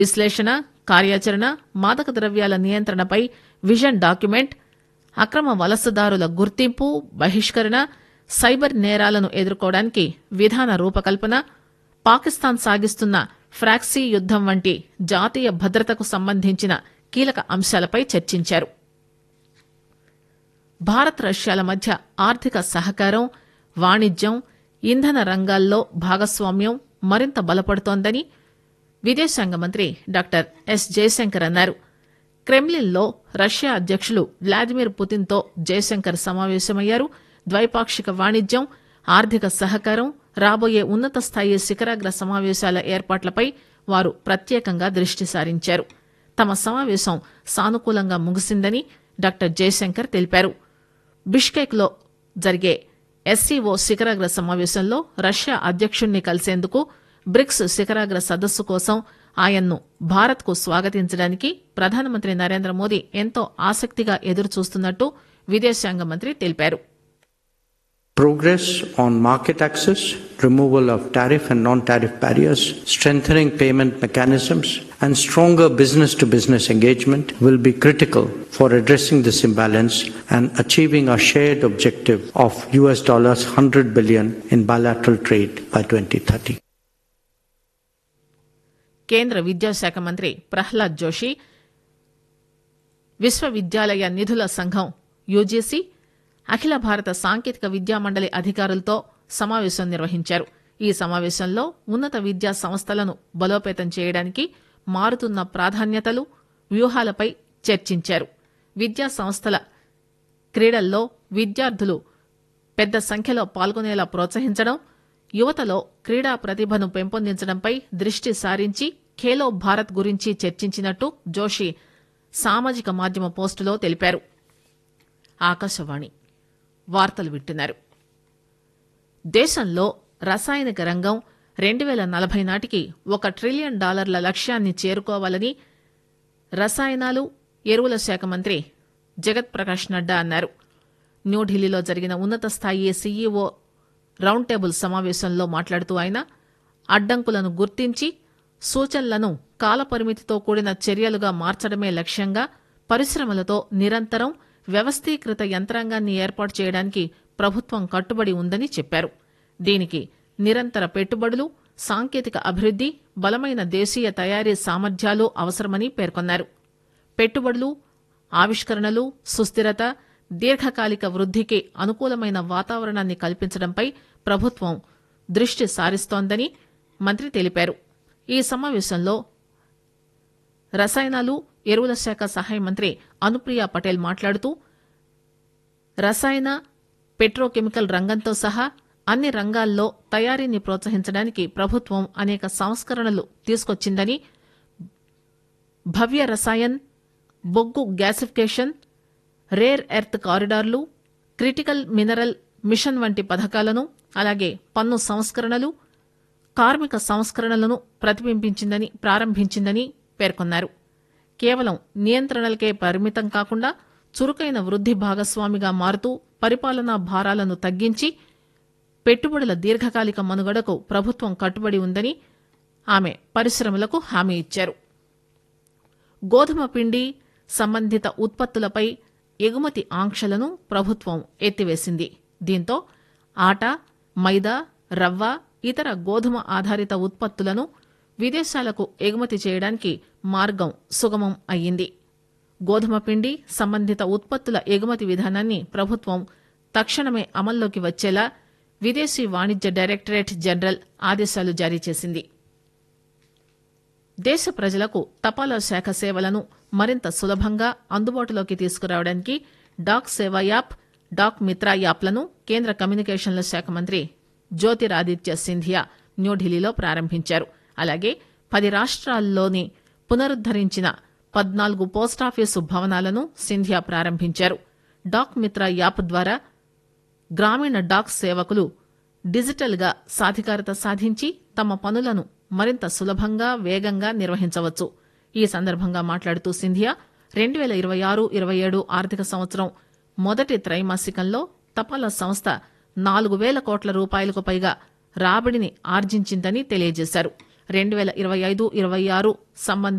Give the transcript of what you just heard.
విశ్లేషణ కార్యాచరణ మాదక ద్రవ్యాల నియంత్రణపై విజన్ డాక్యుమెంట్ అక్రమ వలసదారుల గుర్తింపు బహిష్కరణ సైబర్ నేరాలను ఎదుర్కోవడానికి విధాన రూపకల్పన పాకిస్తాన్ సాగిస్తున్న ఫ్రాక్సీ యుద్దం వంటి జాతీయ భద్రతకు సంబంధించిన కీలక అంశాలపై చర్చించారు భారత్ రష్యాల మధ్య ఆర్థిక సహకారం వాణిజ్యం ఇంధన రంగాల్లో భాగస్వామ్యం మరింత బలపడుతోందని విదేశాంగ మంత్రి డాక్టర్ ఎస్ జయశంకర్ అన్నారు క్రెమ్లిన్లో రష్యా అధ్యక్షులు వ్లాదిమిర్ పుతిన్తో జయశంకర్ సమావేశమయ్యారు ద్వైపాక్షిక వాణిజ్యం ఆర్థిక సహకారం రాబోయే ఉన్నత స్థాయి శిఖరాగ్ర సమావేశాల ఏర్పాట్లపై వారు ప్రత్యేకంగా దృష్టి సారించారు తమ సమావేశం సానుకూలంగా ముగిసిందని డాక్టర్ జయశంకర్ తెలిపారు బిష్కెక్లో జరిగే ఎస్సీఓ శిఖరాగ్ర సమావేశంలో రష్యా అధ్యక్షుణ్ణి కలిసేందుకు బ్రిక్స్ శిఖరాగ్ర సదస్సు కోసం ఆయన్ను భారత్కు స్వాగతించడానికి ప్రధానమంత్రి నరేంద్ర మోదీ ఎంతో ఆసక్తిగా ఎదురుచూస్తున్నట్టు విదేశాంగ మంత్రి తెలిపారు Progress on market access, removal of tariff and non tariff barriers, strengthening payment mechanisms, and stronger business to business engagement will be critical for addressing this imbalance and achieving our shared objective of US dollars 100 billion in bilateral trade by 2030. కేంద్ర విద్యాశాఖ మంత్రి ప్రహ్లాద్ జోషి విశ్వవిద్యాలయ నిధుల సంఘం UGC అఖిల భారత సాంకేతిక విద్యా మండలి అధికారులతో సమావేశం నిర్వహించారు ఈ సమావేశంలో ఉన్నత విద్యా సంస్థలను బలోపేతం చేయడానికి మారుతున్న ప్రాధాన్యతలు వ్యూహాలపై చర్చించారు విద్యా సంస్థల క్రీడల్లో విద్యార్థులు పెద్ద సంఖ్యలో పాల్గొనేలా ప్రోత్సహించడం యువతలో క్రీడా ప్రతిభను పెంపొందించడంపై దృష్టి సారించి ఖేలో భారత్ గురించి చర్చించినట్టు జోషి సామాజిక మాధ్యమ పోస్టులో తెలిపారు ఆకాశవాణి వార్తలు వింటున్నారు దేశంలో రసాయనిక రంగం రెండు వేల నలభై నాటికి ఒక ట్రిలియన్ డాలర్ల లక్ష్యాన్ని చేరుకోవాలని రసాయనాలు ఎరువుల శాఖ మంత్రి జగత్ ప్రకాష్ నడ్డా అన్నారు న్యూఢిల్లీలో జరిగిన ఉన్నత స్థాయి సీఈఓ రౌండ్ టేబుల్ సమావేశంలో మాట్లాడుతూ ఆయన అడ్డంకులను గుర్తించి సూచనలను కాలపరిమితితో కూడిన చర్యలుగా మార్చడమే లక్ష్యంగా పరిశ్రమలతో నిరంతరం వ్యవస్థీకృత యంత్రాంగాన్ని ఏర్పాటు చేయడానికి ప్రభుత్వం కట్టుబడి ఉందని చెప్పారు దీనికి నిరంతర పెట్టుబడులు సాంకేతిక అభివృద్ది బలమైన దేశీయ తయారీ సామర్థ్యాలు అవసరమని పేర్కొన్నారు పెట్టుబడులు ఆవిష్కరణలు సుస్థిరత దీర్ఘకాలిక వృద్ధికి అనుకూలమైన వాతావరణాన్ని కల్పించడంపై ప్రభుత్వం దృష్టి సారిస్తోందని మంత్రి తెలిపారు ఈ సమావేశంలో రసాయనాలు ఎరువుల శాఖ సహాయ మంత్రి అనుప్రియ పటేల్ మాట్లాడుతూ రసాయన పెట్రోకెమికల్ రంగంతో సహా అన్ని రంగాల్లో తయారీని ప్రోత్సహించడానికి ప్రభుత్వం అనేక సంస్కరణలు తీసుకొచ్చిందని భవ్య రసాయన్ బొగ్గు గ్యాసిఫికేషన్ రేర్ ఎర్త్ కారిడార్లు క్రిటికల్ మినరల్ మిషన్ వంటి పథకాలను అలాగే పన్ను సంస్కరణలు కార్మిక సంస్కరణలను ప్రతిబింబించిందని ప్రారంభించిందని పేర్కొన్నారు కేవలం నియంత్రణలకే పరిమితం కాకుండా చురుకైన వృద్ధి భాగస్వామిగా మారుతూ పరిపాలనా భారాలను తగ్గించి పెట్టుబడుల దీర్ఘకాలిక మనుగడకు ప్రభుత్వం కట్టుబడి ఉందని ఆమె పరిశ్రమలకు హామీ ఇచ్చారు గోధుమ పిండి సంబంధిత ఉత్పత్తులపై ఎగుమతి ఆంక్షలను ప్రభుత్వం ఎత్తివేసింది దీంతో ఆట మైదా రవ్వ ఇతర గోధుమ ఆధారిత ఉత్పత్తులను విదేశాలకు ఎగుమతి చేయడానికి మార్గం సుగమం అయ్యింది గోధుమ పిండి సంబంధిత ఉత్పత్తుల ఎగుమతి విధానాన్ని ప్రభుత్వం తక్షణమే అమల్లోకి వచ్చేలా విదేశీ వాణిజ్య డైరెక్టరేట్ జనరల్ ఆదేశాలు జారీ చేసింది దేశ ప్రజలకు తపాలా శాఖ సేవలను మరింత సులభంగా అందుబాటులోకి తీసుకురావడానికి డాక్ సేవా యాప్ డాక్ మిత్రా యాప్లను కేంద్ర కమ్యూనికేషన్ల శాఖ మంత్రి జ్యోతిరాదిత్య సింధియా న్యూఢిల్లీలో ప్రారంభించారు అలాగే పది రాష్ట్రాల్లోని పునరుద్దరించిన పద్నాలుగు పోస్టాఫీసు భవనాలను సింధియా ప్రారంభించారు డాక్ మిత్రా యాప్ ద్వారా గ్రామీణ డాక్ సేవకులు డిజిటల్ గా సాధికారత సాధించి తమ పనులను మరింత సులభంగా వేగంగా నిర్వహించవచ్చు ఈ సందర్భంగా మాట్లాడుతూ సింధియా రెండు వేల ఇరవై ఆరు ఇరవై ఏడు ఆర్థిక సంవత్సరం మొదటి త్రైమాసికంలో తపాలా సంస్థ నాలుగు వేల కోట్ల రూపాయలకు పైగా రాబడిని ఆర్జించిందని తెలియజేశారు రెండు వేల ఇరవై ఐదు ఇరవై ఆరు సంబంధిత